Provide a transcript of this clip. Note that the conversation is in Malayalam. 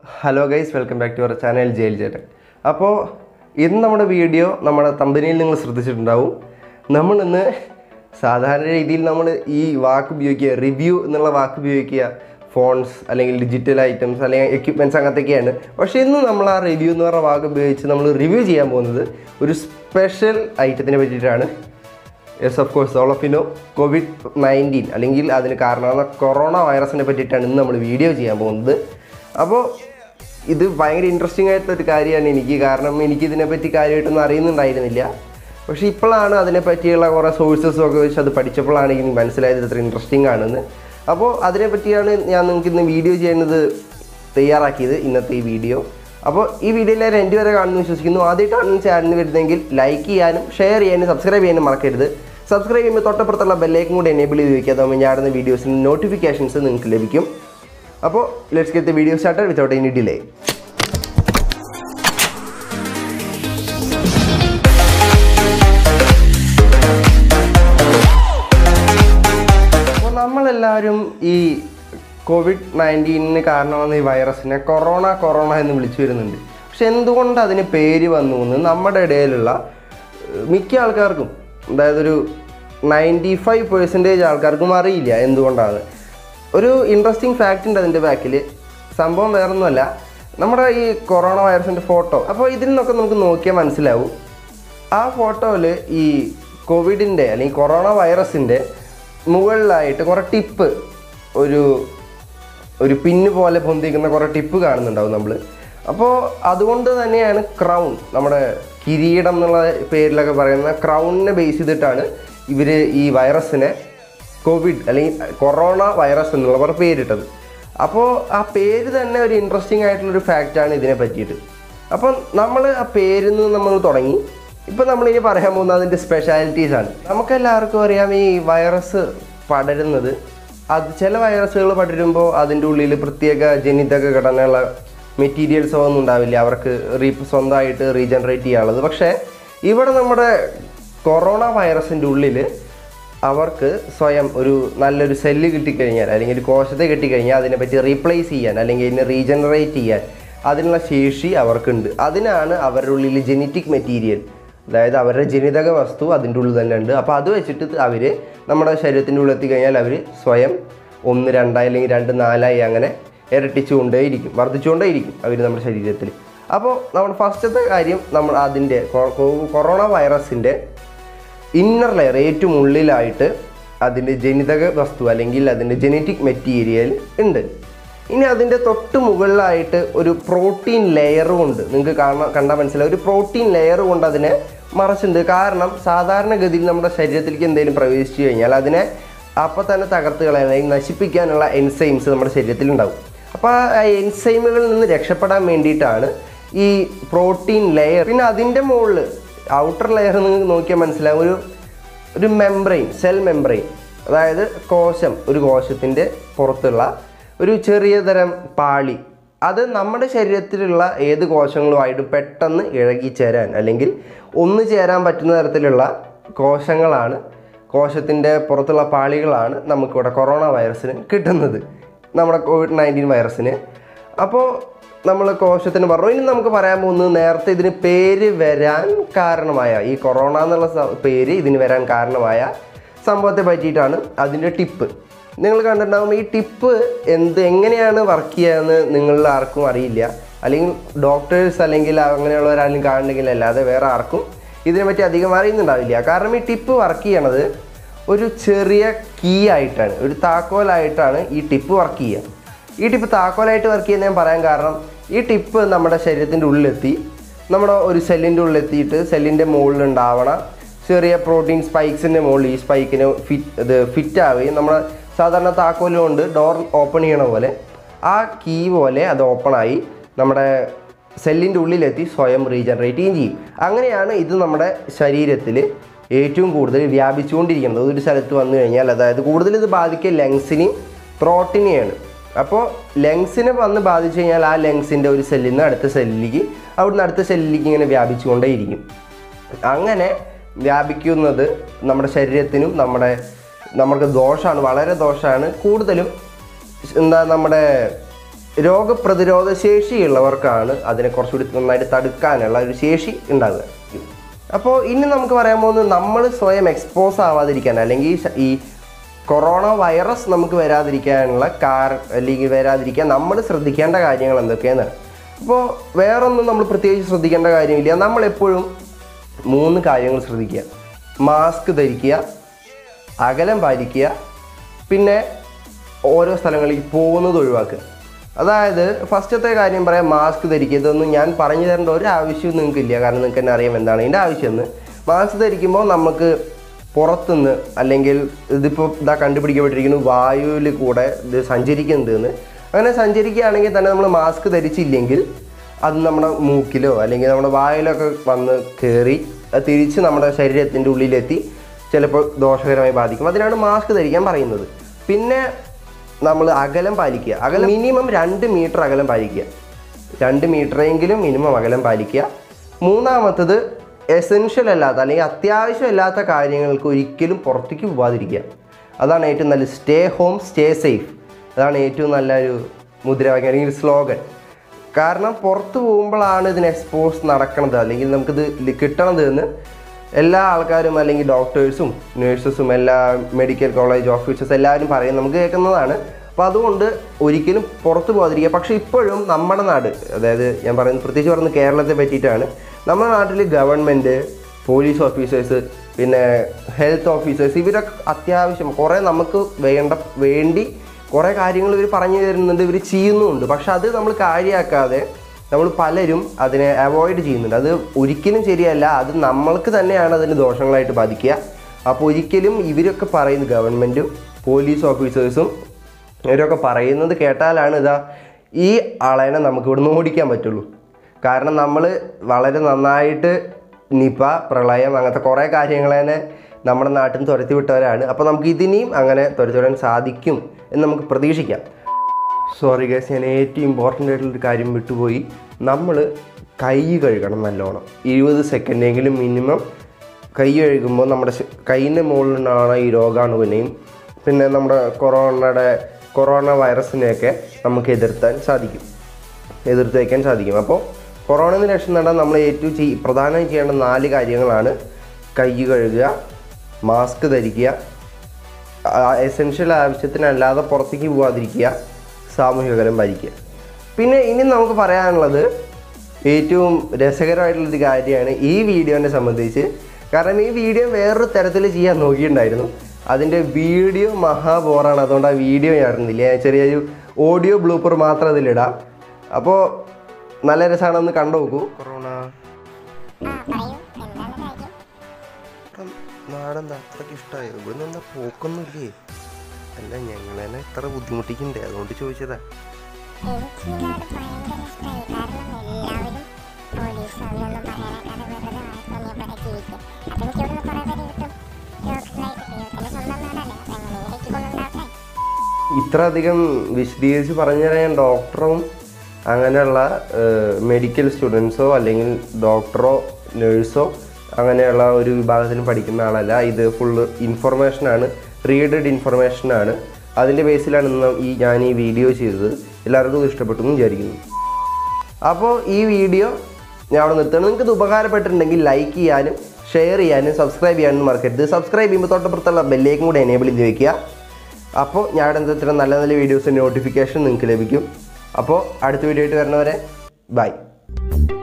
hello guys welcome back to our channel ജയിൽ ചേട്ടൻ അപ്പോൾ ഇന്ന് നമ്മുടെ വീഡിയോ നമ്മുടെ കമ്പനിയിൽ നിങ്ങൾ ശ്രദ്ധിച്ചിട്ടുണ്ടാവും നമ്മൾ ഇന്ന് സാധാരണ രീതിയിൽ നമ്മൾ ഈ വാക്ക് ഉപയോഗിക്കുക റിവ്യൂ എന്നുള്ള വാക്ക് ഉപയോഗിക്കുക ഫോൺസ് അല്ലെങ്കിൽ ഡിജിറ്റൽ ഐറ്റംസ് അല്ലെങ്കിൽ എക്യുപ്മെൻറ്റ്സ് അങ്ങനത്തെയൊക്കെയാണ് പക്ഷേ ഇന്ന് നമ്മൾ ആ റിവ്യൂ എന്ന് പറഞ്ഞ വാക്ക് ഉപയോഗിച്ച് നമ്മൾ റിവ്യൂ ചെയ്യാൻ പോകുന്നത് ഒരു സ്പെഷ്യൽ ഐറ്റത്തിനെ പറ്റിയിട്ടാണ് yes of course all of you know COVID nineteen അല്ലെങ്കിൽ അതിന് കാരണമാകുന്ന കൊറോണ വൈറസിനെ പറ്റിയിട്ടാണ് ഇന്ന് നമ്മൾ വീഡിയോ ചെയ്യാൻ പോകുന്നത് അപ്പോൾ ഇത് ഭയങ്കര ഇൻട്രസ്റ്റിംഗ് ആയിട്ടുള്ളൊരു കാര്യമാണ് എനിക്ക് കാരണം എനിക്കിതിനെപ്പറ്റി കാര്യമായിട്ടൊന്നും അറിയുന്നുണ്ടായിരുന്നില്ല പക്ഷേ ഇപ്പോഴാണ് അതിനെപ്പറ്റിയുള്ള കുറേ സോഴ്സസും ഒക്കെ വെച്ച് അത് പഠിച്ചപ്പോഴാണ് എനിക്ക് മനസ്സിലായത് ഇത്ര ഇൻട്രസ്റ്റിംഗ് ആണെന്ന് അപ്പോൾ അതിനെപ്പറ്റിയാണ് ഞാൻ നിങ്ങൾക്ക് ഇന്ന് വീഡിയോ ചെയ്യുന്നത് തയ്യാറാക്കിയത് ഇന്നത്തെ ഈ വീഡിയോ അപ്പോൾ ഈ വീഡിയോയിൽ ഞാൻ രണ്ടുപേരെ കാണുന്നു വിശ്വസിക്കുന്നു ആദ്യമായിട്ടാണ് ചാനലിന് വരുന്നതെങ്കിൽ ലൈക്ക് ചെയ്യാനും ഷെയർ ചെയ്യാനും സബ്സ്ക്രൈബ് ചെയ്യാനും മറക്കരുത് സബ്സ്ക്രൈബ് ചെയ്യുമ്പോൾ തൊട്ടപ്പുറത്തുള്ള ബെല്ലേക്കും കൂടി എനേബിൾ ചെയ്ത് വയ്ക്കുക അതാകുമ്പോൾ ഞാടുന്ന വീഡിയോസിന് നോട്ടിഫിക്കേഷൻസ് നിങ്ങൾക്ക് ലഭിക്കും അപ്പോൾ let's get the video started without any delay അപ്പോൾ നമ്മളെല്ലാവരും ഈ കോവിഡ് നയൻറ്റീനിന് കാരണമാകുന്ന ഈ വൈറസിനെ കൊറോണ കൊറോണ എന്ന് വിളിച്ചു വരുന്നുണ്ട് പക്ഷെ എന്തുകൊണ്ട് അതിന് പേര് വന്നു എന്ന് നമ്മുടെ ഇടയിലുള്ള ഏഹ്, മിക്ക ആൾക്കാർക്കും അതായത് ഒരു നയൻറ്റി ഫൈവ് പെർസെൻറ്റേജ് ആൾക്കാർക്കും അറിയില്ല എന്തുകൊണ്ടാണ് ഒരു ഇൻട്രസ്റ്റിംഗ് ഫാക്റ്റ് ഉണ്ട് അതിൻ്റെ ബാക്കിൽ സംഭവം വേറൊന്നുമല്ല നമ്മുടെ ഈ കൊറോണ വൈറസിൻ്റെ ഫോട്ടോ അപ്പോൾ ഇതിൽ നിന്നൊക്കെ നമുക്ക് നോക്കിയാൽ മനസ്സിലാവും ആ ഫോട്ടോയിൽ ഈ കോവിഡിൻ്റെ അല്ലെങ്കിൽ കൊറോണ വൈറസിൻ്റെ മുകളിലായിട്ട് കുറേ ടിപ്പ് ഒരു ഒരു പിന്ന് പോലെ പൊന്തിക്കുന്ന കുറേ ടിപ്പ് കാണുന്നുണ്ടാവും നമ്മൾ അപ്പോൾ അതുകൊണ്ട് തന്നെയാണ് ക്രൗൺ നമ്മുടെ കിരീടം എന്നുള്ള പേരിലൊക്കെ പറയുന്ന ക്രൗണിനെ ബേസ് ചെയ്തിട്ടാണ് ഇവർ ഈ വൈറസിനെ കോവിഡ് അല്ലെങ്കിൽ കൊറോണ വൈറസ് എന്നുള്ള കുറേ പേരിട്ടത് അപ്പോൾ ആ പേര് തന്നെ ഒരു ഇൻട്രസ്റ്റിംഗ് ആയിട്ടുള്ളൊരു ഫാക്റ്റാണ് ഇതിനെ പറ്റിയിട്ട് അപ്പം നമ്മൾ ആ പേരിൽ നിന്ന് നമ്മൾ തുടങ്ങി ഇപ്പം നമ്മളിനി പറയാൻ പോകുന്നത് അതിൻ്റെ സ്പെഷ്യാലിറ്റീസ് ആണ് നമുക്കെല്ലാവർക്കും അറിയാം ഈ വൈറസ് പടരുന്നത് അത് ചില വൈറസുകൾ പടരുമ്പോൾ അതിൻ്റെ ഉള്ളിൽ പ്രത്യേക ജനിതക ഘടനയുള്ള മെറ്റീരിയൽസോ ഒന്നും ഉണ്ടാവില്ല അവർക്ക് റീ സ്വന്തമായിട്ട് റീജനറേറ്റ് ചെയ്യാനുള്ളത് പക്ഷേ ഇവിടെ നമ്മുടെ കൊറോണ വൈറസിൻ്റെ ഉള്ളിൽ അവർക്ക് സ്വയം ഒരു നല്ലൊരു സെല്ല് കിട്ടിക്കഴിഞ്ഞാൽ അല്ലെങ്കിൽ ഒരു കോശത്തെ കിട്ടിക്കഴിഞ്ഞാൽ അതിനെപ്പറ്റി റീപ്ലേസ് ചെയ്യാൻ അല്ലെങ്കിൽ അതിനെ റീജനറേറ്റ് ചെയ്യാൻ അതിനുള്ള ശേഷി അവർക്കുണ്ട് അതിനാണ് അവരുടെ ഉള്ളിൽ ജെനറ്റിക് മെറ്റീരിയൽ അതായത് അവരുടെ ജനിതക വസ്തു അതിൻ്റെ ഉള്ളിൽ തന്നെ ഉണ്ട് അപ്പോൾ അത് വെച്ചിട്ട് അവർ നമ്മുടെ ശരീരത്തിൻ്റെ ഉള്ളിൽ എത്തിക്കഴിഞ്ഞാൽ അവർ സ്വയം ഒന്ന് രണ്ടായി അല്ലെങ്കിൽ രണ്ട് നാലായി അങ്ങനെ ഇരട്ടിച്ചുകൊണ്ടേയിരിക്കും വർദ്ധിച്ചുകൊണ്ടേയിരിക്കും അവർ നമ്മുടെ ശരീരത്തിൽ അപ്പോൾ നമ്മുടെ ഫസ്റ്റത്തെ കാര്യം നമ്മൾ അതിൻ്റെ കൊറോണ വൈറസിൻ്റെ ഇന്നർ ലെയർ ഏറ്റവും ഉള്ളിലായിട്ട് അതിൻ്റെ ജനിതക വസ്തു അല്ലെങ്കിൽ അതിൻ്റെ ജനറ്റിക് മെറ്റീരിയൽ ഉണ്ട് ഇനി അതിൻ്റെ തൊട്ട് മുകളിലായിട്ട് ഒരു പ്രോട്ടീൻ ലെയറും ഉണ്ട് നിങ്ങൾക്ക് കാണാൻ കണ്ടാൽ മനസ്സിലാവും ഒരു പ്രോട്ടീൻ ലെയർ കൊണ്ട് അതിനെ മറച്ചിട്ടുണ്ട് കാരണം സാധാരണഗതിയിൽ നമ്മുടെ ശരീരത്തിലേക്ക് എന്തെങ്കിലും പ്രവേശിച്ചു കഴിഞ്ഞാൽ അതിനെ അപ്പോൾ തന്നെ തകർത്ത് കളയാൻ അല്ലെങ്കിൽ നശിപ്പിക്കാനുള്ള എൻസൈംസ് നമ്മുടെ ശരീരത്തിലുണ്ടാവും അപ്പോൾ ആ എൻസൈമുകളിൽ നിന്ന് രക്ഷപ്പെടാൻ വേണ്ടിയിട്ടാണ് ഈ പ്രോട്ടീൻ ലെയർ പിന്നെ അതിൻ്റെ മുകളിൽ ഔട്ടർ ലെയർ നിങ്ങൾക്ക് നോക്കിയാൽ മനസ്സിലാവും ഒരു ഒരു മെംബ്രെയിൻ സെൽ മെംബ്രെയിൻ അതായത് കോശം ഒരു കോശത്തിൻ്റെ പുറത്തുള്ള ഒരു ചെറിയ തരം പാളി അത് നമ്മുടെ ശരീരത്തിലുള്ള ഏത് കോശങ്ങളുമായിട്ടും പെട്ടെന്ന് ഇഴകിച്ചേരാൻ അല്ലെങ്കിൽ ഒന്ന് ചേരാൻ പറ്റുന്ന തരത്തിലുള്ള കോശങ്ങളാണ് കോശത്തിൻ്റെ പുറത്തുള്ള പാളികളാണ് നമുക്കിവിടെ കൊറോണ വൈറസിന് കിട്ടുന്നത് നമ്മുടെ കോവിഡ് നയൻറ്റീൻ വൈറസിന് അപ്പോൾ നമ്മൾ കോശത്തിന് പറഞ്ഞു ഇനി നമുക്ക് പറയാൻ പോകുന്നത് നേരത്തെ ഇതിന് പേര് വരാൻ കാരണമായ ഈ കൊറോണ എന്നുള്ള സ- പേര് ഇതിന് വരാൻ കാരണമായ സംഭവത്തെ പറ്റിയിട്ടാണ് അതിൻ്റെ ടിപ്പ് നിങ്ങൾ കണ്ടിട്ടുണ്ടാകും ഈ ടിപ്പ് എന്ത് എങ്ങനെയാണ് വർക്ക് ചെയ്യുകയെന്ന് നിങ്ങളിൽ ആർക്കും അറിയില്ല അല്ലെങ്കിൽ ഡോക്ടേഴ്സ് അല്ലെങ്കിൽ അങ്ങനെയുള്ളവരാരും കാണണമെങ്കിൽ അല്ലാതെ വേറെ ആർക്കും ഇതിനെപ്പറ്റി അധികം അറിയുന്നുണ്ടാവില്ല കാരണം ഈ ടിപ്പ് വർക്ക് ചെയ്യണത് ഒരു ചെറിയ കീ ആയിട്ടാണ് ഒരു താക്കോലായിട്ടാണ് ഈ ടിപ്പ് വർക്ക് ചെയ്യുക ഈ ടിപ്പ് താക്കോലായിട്ട് വർക്ക് ചെയ്യുന്ന ഞാൻ പറയാൻ കാരണം ഈ ടിപ്പ് നമ്മുടെ ശരീരത്തിൻ്റെ ഉള്ളിലെത്തി നമ്മുടെ ഒരു സെല്ലിൻ്റെ ഉള്ളിലെത്തിയിട്ട് സെല്ലിൻ്റെ മുകളിൽ ഉണ്ടാവണ ചെറിയ പ്രോട്ടീൻ സ്പൈക്സിൻ്റെ മുകളിൽ ഈ സ്പൈക്കിന് ഫിറ്റ് ഇത് ഫിറ്റ് ആവുകയും നമ്മുടെ സാധാരണ താക്കോൽ കൊണ്ട് ഡോർ ഓപ്പൺ ചെയ്യണ പോലെ ആ കീ പോലെ അത് ഓപ്പണായി നമ്മുടെ സെല്ലിൻ്റെ ഉള്ളിലെത്തി സ്വയം റീജനറേറ്റ് ചെയ്യുകയും ചെയ്യും അങ്ങനെയാണ് ഇത് നമ്മുടെ ശരീരത്തിൽ ഏറ്റവും കൂടുതൽ വ്യാപിച്ചുകൊണ്ടിരിക്കുന്നത് ഒരു സ്ഥലത്ത് വന്നു കഴിഞ്ഞാൽ അതായത് കൂടുതൽ ഇത് ബാധിക്കുക ലങ്സിനെയും ത്രോട്ടിനെയാണ് അപ്പോൾ ലങ്സിനെ വന്ന് ബാധിച്ചു കഴിഞ്ഞാൽ ആ ലങ്സിൻ്റെ ഒരു സെല്ലിൽ നിന്ന് അടുത്ത സെല്ലിലേക്ക് അവിടുന്ന് അടുത്ത സെല്ലിലേക്ക് ഇങ്ങനെ വ്യാപിച്ചുകൊണ്ടേയിരിക്കും അങ്ങനെ വ്യാപിക്കുന്നത് നമ്മുടെ ശരീരത്തിനും നമ്മുടെ നമുക്ക് ദോഷമാണ് വളരെ ദോഷമാണ് കൂടുതലും എന്താ നമ്മുടെ രോഗപ്രതിരോധ ശേഷിയുള്ളവർക്കാണ് അതിനെ കുറച്ചുകൂടി നന്നായിട്ട് തടുക്കാനുള്ള ഒരു ശേഷി ഉണ്ടാകുക അപ്പോൾ ഇനി നമുക്ക് പറയാൻ പോകുന്നത് നമ്മൾ സ്വയം എക്സ്പോസ് ആവാതിരിക്കാൻ അല്ലെങ്കിൽ ഈ ശ- ഈ കൊറോണ വൈറസ് നമുക്ക് വരാതിരിക്കാനുള്ള കാർ അല്ലെങ്കിൽ വരാതിരിക്കാൻ നമ്മൾ ശ്രദ്ധിക്കേണ്ട കാര്യങ്ങൾ എന്തൊക്കെയാണ് അപ്പോൾ വേറൊന്നും നമ്മൾ പ്രത്യേകിച്ച് ശ്രദ്ധിക്കേണ്ട കാര്യമില്ല നമ്മളെപ്പോഴും മൂന്ന് കാര്യങ്ങൾ ശ്രദ്ധിക്കുക മാസ്ക് ധരിക്കുക അകലം പാലിക്കുക പിന്നെ ഓരോ സ്ഥലങ്ങളിൽ പോകുന്നത് ഒഴിവാക്കുക അതായത് ഫസ്റ്റത്തെ കാര്യം പറയാം മാസ്ക് ധരിക്കുക ഇതൊന്നും ഞാൻ പറഞ്ഞു തരേണ്ട ഒരു ആവശ്യവും നിങ്ങൾക്ക് ഇല്ല കാരണം നിങ്ങൾക്ക് തന്നെ അറിയാം എന്താണ് ഇതിൻ്റെ ആവശ്യമെന്ന് മാസ്ക് ധരിക്കുമ്പോൾ നമുക്ക് പുറത്തുനിന്ന് അല്ലെങ്കിൽ ഇതിപ്പോൾ ഇതാ കണ്ടുപിടിക്കപ്പെട്ടിരിക്കുന്നു വായുവിൽ കൂടെ ഇത് സഞ്ചരിക്കുന്നത് എന്ന് അങ്ങനെ സഞ്ചരിക്കുകയാണെങ്കിൽ തന്നെ നമ്മൾ മാസ്ക് ധരിച്ചില്ലെങ്കിൽ അത് നമ്മുടെ മൂക്കിലോ അല്ലെങ്കിൽ നമ്മുടെ വായിലൊക്കെ വന്ന് കയറി അത് തിരിച്ച് നമ്മുടെ ശരീരത്തിൻ്റെ ഉള്ളിലെത്തി ചിലപ്പോൾ ദോഷകരമായി ബാധിക്കും അതിനാണ് മാസ്ക് ധരിക്കാൻ പറയുന്നത് പിന്നെ നമ്മൾ അകലം പാലിക്കുക അകലം മിനിമം രണ്ട് മീറ്റർ അകലം പാലിക്കുക രണ്ട് മീറ്ററെങ്കിലും മിനിമം അകലം പാലിക്കുക മൂന്നാമത്തത് എസെൻഷ്യൽ അല്ലാത്ത അല്ലെങ്കിൽ അത്യാവശ്യമില്ലാത്ത കാര്യങ്ങൾക്ക് ഒരിക്കലും പുറത്തേക്ക് പോകാതിരിക്കുക അതാണ് ഏറ്റവും നല്ല സ്റ്റേ ഹോം സ്റ്റേ സേഫ് അതാണ് ഏറ്റവും നല്ലൊരു മുദ്രാവാക്യം അല്ലെങ്കിൽ സ്ലോഗൻ കാരണം പുറത്ത് പോകുമ്പോഴാണ് ഇതിന് എക്സ്പോസ് നടക്കണത് അല്ലെങ്കിൽ നമുക്കിത് ലി- കിട്ടണത് എന്ന് എല്ലാ ആൾക്കാരും അല്ലെങ്കിൽ ഡോക്ടേഴ്സും നേഴ്സസും എല്ലാ മെഡിക്കൽ കോളേജ് ഓഫീസേഴ്സ് എല്ലാവരും പറയും നമുക്ക് കേൾക്കുന്നതാണ് അപ്പോൾ അതുകൊണ്ട് ഒരിക്കലും പുറത്ത് പോകാതിരിക്കുക പക്ഷേ ഇപ്പോഴും നമ്മുടെ നാട് അതായത് ഞാൻ പറയുന്നത് പ്രത്യേകിച്ച് പറയുന്നത് കേരളത്തെ പറ്റിയിട്ടാണ് നമ്മുടെ നാട്ടിൽ ഗവൺമെൻറ് പോലീസ് ഓഫീസേഴ്സ് പിന്നെ ഹെൽത്ത് ഓഫീസേഴ്സ് ഇവരൊക്കെ അത്യാവശ്യം കുറേ നമുക്ക് വേണ്ട വേണ്ടി കുറേ കാര്യങ്ങൾ ഇവർ പറഞ്ഞു തരുന്നുണ്ട് ഇവർ ചെയ്യുന്നുമുണ്ട് പക്ഷെ അത് നമ്മൾ കാര്യമാക്കാതെ നമ്മൾ പലരും അതിനെ അവോയ്ഡ് ചെയ്യുന്നുണ്ട് അത് ഒരിക്കലും ശരിയല്ല അത് നമ്മൾക്ക് തന്നെയാണ് അതിന് ദോഷങ്ങളായിട്ട് ബാധിക്കുക അപ്പോൾ ഒരിക്കലും ഇവരൊക്കെ പറയുന്നത് ഗവൺമെൻറ്റും പോലീസ് ഓഫീസേഴ്സും ഇവരൊക്കെ പറയുന്നത് കേട്ടാലാണ് ഇതാ ഈ ആളെനെ നമുക്ക് ഇവിടുന്ന് ഓടിക്കാൻ പറ്റുള്ളൂ കാരണം നമ്മൾ വളരെ നന്നായിട്ട് നിപ പ്രളയം അങ്ങനത്തെ കുറേ കാര്യങ്ങളെ നമ്മുടെ നാട്ടിൽ നിന്ന് തുരത്തി വിട്ടവരാണ് അപ്പോൾ നമുക്ക് ഇതിനെയും അങ്ങനെ തുരത്തി വിടാൻ സാധിക്കും എന്ന് നമുക്ക് പ്രതീക്ഷിക്കാം സോറി ഗൈസ് ഞാൻ ഏറ്റവും ഇമ്പോർട്ടൻ്റ് ആയിട്ടുള്ളൊരു കാര്യം വിട്ടുപോയി നമ്മൾ കൈ കഴുകണം നല്ലോണം ഇരുപത് സെക്കൻഡെങ്കിലും മിനിമം കൈ കഴുകുമ്പോൾ നമ്മുടെ ശ- കൈയിൻ്റെ മുകളിലാണ് ഈ രോഗാണുവിനെയും പിന്നെ നമ്മുടെ കൊറോണയുടെ കൊറോണ വൈറസിനെയൊക്കെ നമുക്ക് എതിർത്താൻ സാധിക്കും എതിർത്ത് വയ്ക്കാൻ സാധിക്കും അപ്പോൾ കൊറോണയിൽ നിന്ന് രക്ഷ നേടാൻ നമ്മൾ ഏറ്റവും ചെയ് പ്രധാനമായി ചെയ്യേണ്ട നാല് കാര്യങ്ങളാണ് കൈ കഴുകുക മാസ്ക് ധരിക്കുക എസെൻഷ്യൽ ആവശ്യത്തിനല്ലാതെ പുറത്തേക്ക് പോകാതിരിക്കുക സാമൂഹിക അകലം പാലിക്കുക പിന്നെ ഇനി നമുക്ക് പറയാനുള്ളത് ഏറ്റവും രസകരമായിട്ടുള്ളൊരു കാര്യമാണ് ഈ വീഡിയോനെ സംബന്ധിച്ച് കാരണം ഈ വീഡിയോ വേറൊരു തരത്തിൽ ചെയ്യാൻ നോക്കിയിട്ടുണ്ടായിരുന്നു അതിൻ്റെ വീഡിയോ മഹാബോറാണ് അതുകൊണ്ട് ആ വീഡിയോ ഞാൻ ഇടുന്നില്ല ഞാൻ ചെറിയൊരു ഓഡിയോ ബ്ലൂപ്പർ മാത്രം അതിലിടാം അപ്പോൾ നല്ല രസമാണെന്ന് കണ്ടു നോക്കൂ കൊറോണ ആ പറയൂ എന്താണ് കാര്യം ഇപ്പം നാടെന്താ അത്രയ്ക്ക് ഇഷ്ടമായോ ഇവിടെ നിന്ന് പോക്കൊന്നുമില്ലേ അല്ല ഞങ്ങളെന്നെ ഇത്ര ബുദ്ധിമുട്ടിക്കണ്ടേ അതുകൊണ്ട് ചോദിച്ചതാ എനിക്ക് ഈ നാട് ഭയങ്കര ഇഷ്ടമായി കാരണം എല്ലാവരും പോലീസ് അതിനൊന്നും പറയാനാക്കാതെ വെറുതെ വായിക്കൊന്നിയപ്പോഴേ ജീവിക്കും അപ്പം എനിക്ക് ഇവിടുന്ന് കുറേ പേര് കിട്ടും ലോക്കലായിട്ട് ദൈവത്തിൻ്റെ സ്വന്തം നാടല്ലേ അപ്പം എങ്ങനെയൊക്കെ കൊണ്ടുണ്ടാവട്ടെ ഇത്ര അധികം വിശദീകരിച്ച് പറഞ്ഞു തരാൻ ഡോക്ടറും അങ്ങനെയുള്ള മെഡിക്കൽ സ്റ്റുഡൻസോ അല്ലെങ്കിൽ ഡോക്ടറോ നേഴ്സോ അങ്ങനെയുള്ള ഒരു വിഭാഗത്തിന് പഠിക്കുന്ന ആളല്ല ഇത് ഫുള്ള് ഇൻഫർമേഷനാണ് റീഡഡ് ഇൻഫർമേഷനാണ് അതിൻ്റെ ബേസിലാണ് ഇന്ന് ഈ ഞാൻ ഈ വീഡിയോ ചെയ്തത് എല്ലാവർക്കും ഇത് ഇഷ്ടപ്പെട്ടു എന്ന് വിചാരിക്കുന്നു അപ്പോൾ ഈ വീഡിയോ ഞാൻ അവിടെ നിർത്തുകയാണ് നിങ്ങൾക്ക് ഇത് ഉപകാരപ്പെട്ടിട്ടുണ്ടെങ്കിൽ ലൈക്ക് ചെയ്യാനും ഷെയർ ചെയ്യാനും സബ്സ്ക്രൈബ് ചെയ്യാനും മറക്കരുത് സബ്സ്ക്രൈബ് ചെയ്യുമ്പോൾ തൊട്ടപ്പുറത്തുള്ള ബെല്ലേക്കും കൂടെ എനേബിൾ ചെയ്ത് വെക്കുക അപ്പോൾ ഞാൻ ഇവിടെ ഇത്തരം നല്ല നല്ല വീഡിയോസിൻ്റെ നോട്ടിഫിക്കേഷൻ നിങ്ങൾക്ക് ലഭിക്കും അപ്പോൾ അടുത്ത വീഡിയോ ആയിട്ട് വരുന്നവരെ ബൈ